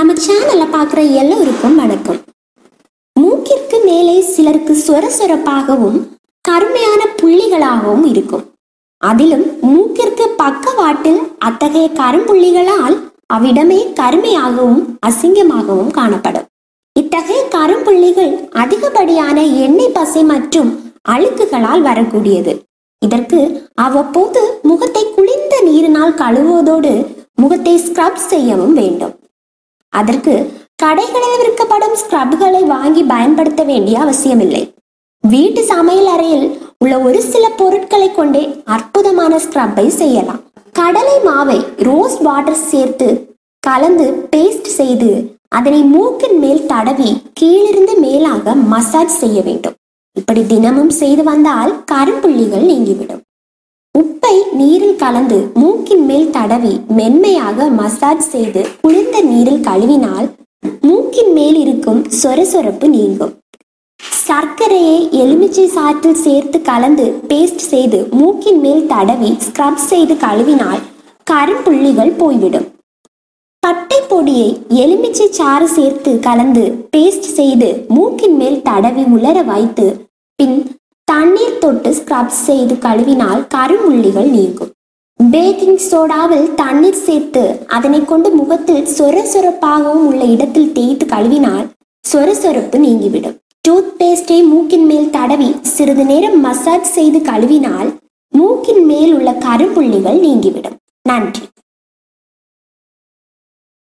நம்ம சேனலை பார்க்குற எல்லோருக்கும் வணக்கம் மூக்கிற்கு மேலே சிலருக்கு சொர சொரப்பாகவும் கருமையான புள்ளிகளாகவும் இருக்கும் அதிலும் மூக்கிற்கு பக்கவாட்டில் அத்தகைய கரும்புள்ளிகளால் அவ்விடமே கருமையாகவும் அசிங்கமாகவும் காணப்படும் இத்தகைய கரும்புள்ளிகள் அதிகப்படியான எண்ணெய் பசை மற்றும் அழுக்குகளால் வரக்கூடியது இதற்கு அவ்வப்போது முகத்தை குளிர்ந்த நீரினால் கழுவுவதோடு முகத்தை ஸ்க்ரப் செய்யவும் வேண்டும் அதற்கு கடைகளில் விற்கப்படும் ஸ்க்ரப்களை வாங்கி பயன்படுத்த வேண்டிய அவசியமில்லை வீட்டு சமையல் அறையில் உள்ள ஒரு சில பொருட்களை கொண்டே அற்புதமான ஸ்க்ரப்பை செய்யலாம் கடலை மாவை ரோஸ் வாட்டர் சேர்த்து கலந்து பேஸ்ட் செய்து அதனை மூக்கின் மேல் தடவி கீழிருந்து மேலாக மசாஜ் செய்ய வேண்டும் இப்படி தினமும் செய்து வந்தால் கரும்புள்ளிகள் நீங்கிவிடும் உப்பை நீரில் கலந்து மூக்கின் மேல் தடவி மென்மையாக மசாஜ் செய்து குளிர்ந்த நீரில் கழுவினால் மூக்கின் மேல் இருக்கும் சொரசொரப்பு நீங்கும் சர்க்கரையை எலுமிச்சை சாற்றில் சேர்த்து கலந்து பேஸ்ட் செய்து மூக்கின் மேல் தடவி ஸ்க்ரப் செய்து கழுவினால் கரும்புள்ளிகள் போய்விடும் பட்டை பொடியை எலுமிச்சை சாறு சேர்த்து கலந்து பேஸ்ட் செய்து மூக்கின் மேல் தடவி உலர வைத்து பின் தண்ணீர் தொட்டு ஸ்க்ரப் செய்து கழுவினால் கருமுள்ளிகள் நீங்கும் பேக்கிங் சோடாவில் தண்ணீர் சேர்த்து அதனை கொண்டு முகத்தில் சொர சொரப்பாகவும் உள்ள இடத்தில் தேய்த்து கழுவினால் சொர சொரப்பு நீங்கிவிடும் டூத் பேஸ்டை மூக்கின் மேல் தடவி சிறிது நேரம் மசாஜ் செய்து கழுவினால் மூக்கின் மேல் உள்ள கருப்புள்ளிகள் நீங்கிவிடும் நன்றி